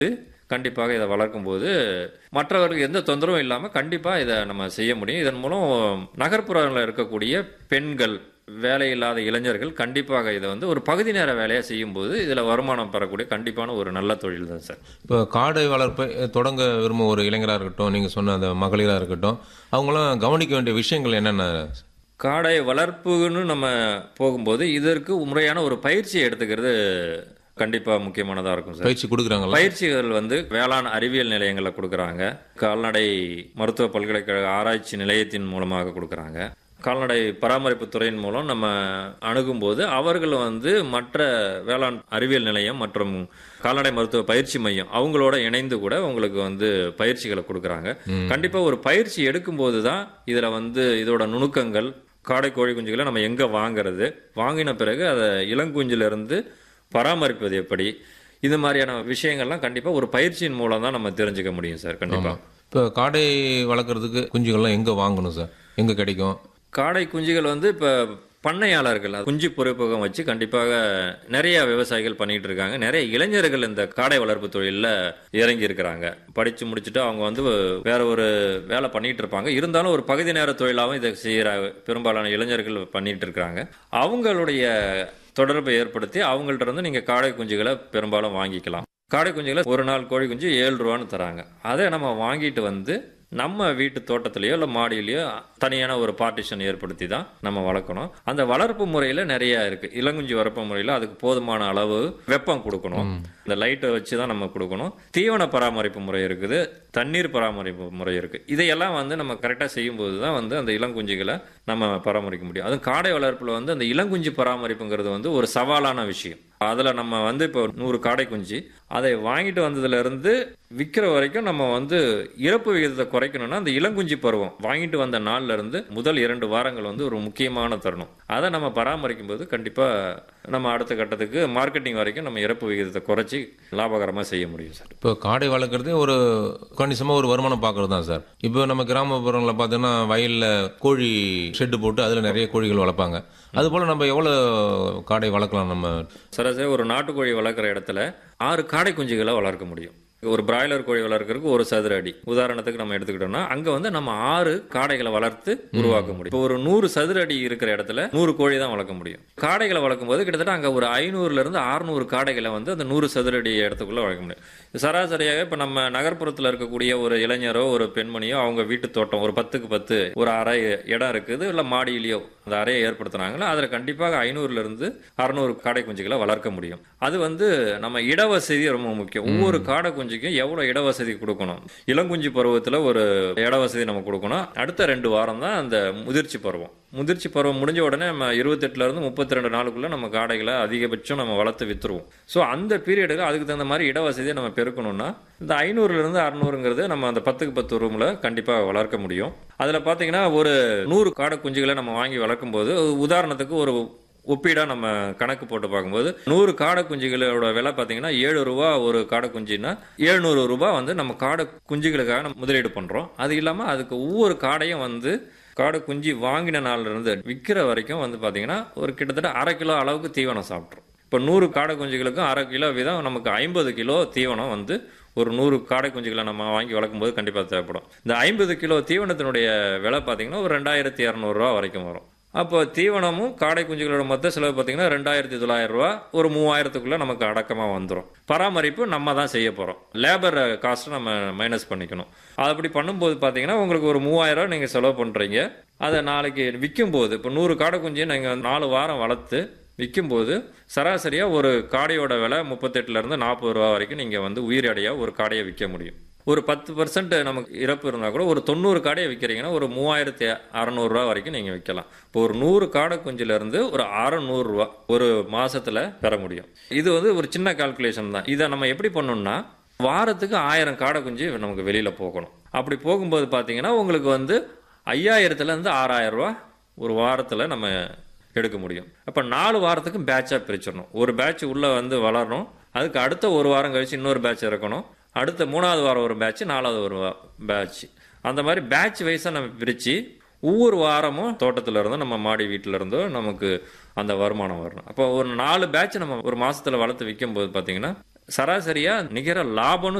கண்டிப்பாக இதை வளர்க்கும்போது மற்றவர்களுக்கு எந்த தொந்தரவும் இல்லாமல் கண்டிப்பாக இதை நம்ம செய்ய முடியும் இதன் மூலம் நகர்ப்புறங்களில் இருக்கக்கூடிய பெண்கள் வேலை இல்லாத இளைஞர்கள் கண்டிப்பாக இதை வந்து ஒரு பகுதி நேர வேலையாக செய்யும்போது இதில் வருமானம் பெறக்கூடிய கண்டிப்பான ஒரு நல்ல தொழில் தான் சார் இப்போ காடை வளர்ப்பை தொடங்க விரும்பும் ஒரு இளைஞராக இருக்கட்டும் நீங்கள் சொன்ன அந்த மகளிராக இருக்கட்டும் அவங்களாம் கவனிக்க வேண்டிய விஷயங்கள் என்னென்ன காடை வளர்ப்புன்னு நம்ம போகும்போது இதற்கு முறையான ஒரு பயிற்சியை எடுத்துக்கிறது கண்டிப்பாக முக்கியமானதாக இருக்கும் சார் பயிற்சி கொடுக்குறாங்களா பயிற்சிகள் வந்து வேளாண் அறிவியல் நிலையங்களில் கொடுக்குறாங்க கால்நடை மருத்துவ பல்கலைக்கழக ஆராய்ச்சி நிலையத்தின் மூலமாக கொடுக்குறாங்க கால்நடை பராமரிப்பு துறையின் மூலம் நம்ம அணுகும்போது அவர்கள் வந்து மற்ற வேளாண் அறிவியல் நிலையம் மற்றும் கால்நடை மருத்துவ பயிற்சி மையம் அவங்களோட இணைந்து கூட உங்களுக்கு வந்து பயிற்சிகளை கொடுக்குறாங்க கண்டிப்பாக ஒரு பயிற்சி எடுக்கும்போது தான் இதில் வந்து இதோட நுணுக்கங்கள் காடை கோழி குஞ்சுகளை நம்ம எங்கே வாங்குறது வாங்கின பிறகு அதை இளங்குஞ்சிலிருந்து பராமரிப்பது எப்படி இது மாதிரியான விஷயங்கள்லாம் கண்டிப்பாக ஒரு பயிற்சியின் மூலம் தான் நம்ம தெரிஞ்சுக்க முடியும் சார் கண்டிப்பாக இப்போ காடை வளர்க்குறதுக்கு குஞ்சுகள்லாம் எங்கே வாங்கணும் சார் எங்கே கிடைக்கும் காடை குஞ்சுகள் வந்து இப்போ பண்ணையாளர்கள் அது குஞ்சு பொறுப்பகம் வச்சு கண்டிப்பாக நிறைய விவசாயிகள் பண்ணிட்டு இருக்காங்க நிறைய இளைஞர்கள் இந்த காடை வளர்ப்பு தொழிலில் இறங்கி இருக்கிறாங்க படித்து முடிச்சுட்டு அவங்க வந்து வேற ஒரு வேலை பண்ணிட்டு இருப்பாங்க இருந்தாலும் ஒரு பகுதி நேர தொழிலாகவும் இதை செய்கிற பெரும்பாலான இளைஞர்கள் பண்ணிட்டு இருக்கிறாங்க அவங்களுடைய தொடர்பை ஏற்படுத்தி அவங்கள்ட்ட இருந்து நீங்கள் காடை குஞ்சுகளை பெரும்பாலும் வாங்கிக்கலாம் காடை குஞ்சுகளை ஒரு நாள் கோழி குஞ்சு ஏழு ரூபான்னு தராங்க அதை நம்ம வாங்கிட்டு வந்து நம்ம வீட்டு தோட்டத்திலேயோ இல்லை மாடியிலையோ தனியான ஒரு பார்ட்டிஷன் ஏற்படுத்தி தான் நம்ம வளர்க்கணும் அந்த வளர்ப்பு முறையில் நிறைய இருக்கு இளங்குஞ்சி வளர்ப்பு முறையில் அதுக்கு போதுமான அளவு வெப்பம் கொடுக்கணும் இந்த லைட்டை வச்சு தான் நம்ம கொடுக்கணும் தீவன பராமரிப்பு முறை இருக்குது தண்ணீர் பராமரிப்பு முறை இருக்கு இதையெல்லாம் வந்து நம்ம கரெக்டாக செய்யும்போது தான் வந்து அந்த இளங்குஞ்சுகளை நம்ம பராமரிக்க முடியும் அதுவும் காடை வளர்ப்பில் வந்து அந்த இளங்குஞ்சு பராமரிப்புங்கிறது வந்து ஒரு சவாலான விஷயம் அதில் நம்ம வந்து இப்போ நூறு காடை குஞ்சு அதை வாங்கிட்டு வந்ததுலேருந்து விற்கிற வரைக்கும் நம்ம வந்து இறப்பு விகிதத்தை குறைக்கணும்னா அந்த இளங்குஞ்சி பருவம் வாங்கிட்டு வந்த நாள்ல இருந்து முதல் இரண்டு வாரங்கள் வந்து ஒரு முக்கியமான தருணம் அதை நம்ம பராமரிக்கும் போது கண்டிப்பாக நம்ம அடுத்த கட்டத்துக்கு மார்க்கெட்டிங் வரைக்கும் நம்ம இறப்பு விகிதத்தை குறைச்சி லாபகரமாக செய்ய முடியும் சார் இப்போ காடை வளர்க்குறதே ஒரு கணிசமாக ஒரு வருமானம் பார்க்கறது தான் சார் இப்போ நம்ம கிராமப்புறங்களில் பார்த்தீங்கன்னா வயலில் கோழி ஷெட்டு போட்டு அதில் நிறைய கோழிகள் வளர்ப்பாங்க அதுபோல் நம்ம எவ்வளோ காடை வளர்க்கலாம் நம்ம சராசரி ஒரு நாட்டுக்கோழி வளர்க்குற இடத்துல ஆறு காடை குஞ்சுகளை வளர்க்க முடியும் ஒரு பிராய்லர் கோழி வளர்க்கறதுக்கு ஒரு சதுர அடி உதாரணத்துக்கு நம்ம எடுத்துக்கிட்டோம்னா அங்க வந்து நம்ம ஆறு காடைகளை வளர்த்து உருவாக்க முடியும் இப்போ ஒரு நூறு சதுர அடி இருக்கிற இடத்துல நூறு கோழி தான் வளர்க்க முடியும் காடைகளை வளர்க்கும் போது கிட்டத்தட்ட அங்க ஒரு ஐநூறுல இருந்து அறுநூறு காடைகளை வந்து அந்த நூறு சதுர அடி இடத்துக்குள்ள வளர்க்க முடியும் சராசரியாக இப்ப நம்ம நகர்ப்புறத்துல இருக்கக்கூடிய ஒரு இளைஞரோ ஒரு பெண்மணியோ அவங்க வீட்டு தோட்டம் ஒரு பத்துக்கு பத்து ஒரு அறை இடம் இருக்குது இல்ல மாடியிலயோ அந்த அறையை ஏற்படுத்துனாங்களோ அதுல கண்டிப்பாக ஐநூறுல இருந்து அறுநூறு காடை குஞ்சுகளை வளர்க்க முடியும் அது வந்து நம்ம இடவசதி ரொம்ப முக்கியம் ஒவ்வொரு காடை குஞ்சுக்கும் எவ்வளவு இடவசதி கொடுக்கணும் இளங்குஞ்சு பருவத்துல ஒரு இடவசதி நம்ம கொடுக்கணும் அடுத்த ரெண்டு வாரம் தான் அந்த முதிர்ச்சி பருவம் முதிர்ச்சி பருவம் முடிஞ்ச உடனே நம்ம இருபத்தெட்டுல இருந்து முப்பத்தி ரெண்டு நாளுக்குள்ள நம்ம காடைகளை அதிகபட்சம் நம்ம வளர்த்து வித்துருவோம் ஸோ அந்த பீரியடுக்கு அதுக்கு தகுந்த மாதிரி இடவசதியை நம்ம பெருக்கணும்னா இந்த ஐநூறுல இருந்து அறுநூறுங்கிறது நம்ம அந்த பத்துக்கு பத்து ரூம்ல கண்டிப்பா வளர்க்க முடியும் அதுல பாத்தீங்கன்னா ஒரு நூறு காடை குஞ்சுகளை நம்ம வாங்கி வளர்க்கும் போது உதாரணத்துக்கு ஒரு ஒப்பீடா நம்ம கணக்கு போட்டு பார்க்கும்போது நூறு காடை குஞ்சுகளோட விலை பார்த்தீங்கன்னா ஏழு ரூபா ஒரு காடை குஞ்சுன்னா எழுநூறு ரூபாய் வந்து நம்ம காடை குஞ்சுகளுக்காக நம்ம முதலீடு பண்றோம் அது இல்லாம அதுக்கு ஒவ்வொரு காடையும் வந்து காடை குஞ்சு வாங்கின நாள்ல இருந்து விற்கிற வரைக்கும் வந்து பார்த்தீங்கன்னா ஒரு கிட்டத்தட்ட அரை கிலோ அளவுக்கு தீவனம் சாப்பிட்றோம் இப்போ நூறு காடை குஞ்சுகளுக்கும் அரை கிலோ வீதம் நமக்கு ஐம்பது கிலோ தீவனம் வந்து ஒரு நூறு காடை குஞ்சுகளை நம்ம வாங்கி வளர்க்கும் போது கண்டிப்பாக தேவைப்படும் இந்த ஐம்பது கிலோ தீவனத்தினுடைய விலை பார்த்தீங்கன்னா ஒரு ரெண்டாயிரத்தி இரநூறுவா வரைக்கும் வரும் அப்போ தீவனமும் காடை குஞ்சுகளோட மொத்த செலவு பார்த்தீங்கன்னா ரெண்டாயிரத்தி தொள்ளாயிரம் ரூபா ஒரு மூவாயிரத்துக்குள்ள நமக்கு அடக்கமாக வந்துடும் பராமரிப்பு நம்ம தான் செய்ய போகிறோம் லேபர் காஸ்ட்டை நம்ம மைனஸ் பண்ணிக்கணும் அப்படி பண்ணும்போது பார்த்தீங்கன்னா உங்களுக்கு ஒரு மூவாயிரம் ரூபா நீங்கள் செலவு பண்ணுறீங்க அதை நாளைக்கு விற்கும் போது இப்போ நூறு காடை குஞ்சு நீங்கள் நாலு வாரம் வளர்த்து விற்கும்போது சராசரியாக ஒரு காடையோட விலை முப்பத்தெட்டுலேருந்து நாற்பது ரூபா வரைக்கும் நீங்கள் வந்து உயிரடையாக ஒரு காடையை விற்க முடியும் ஒரு பத்து பர்சன்ட் நமக்கு இறப்பு இருந்தால் கூட ஒரு தொண்ணூறு காடையை விற்கிறீங்கன்னா ஒரு மூவாயிரத்தி அறநூறுரூவா வரைக்கும் நீங்கள் விற்கலாம் இப்போ ஒரு நூறு காடை குஞ்சிலேருந்து ஒரு அறநூறுரூவா ஒரு மாசத்துல பெற முடியும் இது வந்து ஒரு சின்ன கால்குலேஷன் தான் இதை நம்ம எப்படி பண்ணணும்னா வாரத்துக்கு ஆயிரம் காடை குஞ்சு நமக்கு வெளியில் போகணும் அப்படி போகும்போது பார்த்தீங்கன்னா உங்களுக்கு வந்து ஐயாயிரத்துலேருந்து ஆறாயிரம் ரூபா ஒரு வாரத்தில் நம்ம எடுக்க முடியும் அப்போ நாலு வாரத்துக்கு பேட்சாக பிரிச்சிடணும் ஒரு பேட்ச் உள்ளே வந்து வளரணும் அதுக்கு அடுத்த ஒரு வாரம் கழிச்சு இன்னொரு பேட்ச் இறக்கணும் அடுத்த மூணாவது வாரம் ஒரு பேட்ச் நாலாவது ஒரு பேட்ச் அந்த மாதிரி பேட்ச் வைஸாக நம்ம பிரித்து ஒவ்வொரு வாரமும் தோட்டத்தில் இருந்தோ நம்ம மாடி வீட்டில் இருந்தோ நமக்கு அந்த வருமானம் வரணும் அப்போ ஒரு நாலு பேட்ச் நம்ம ஒரு மாசத்துல வளர்த்து விற்கும் போது பார்த்தீங்கன்னா சராசரியா நிகர லாபம்னு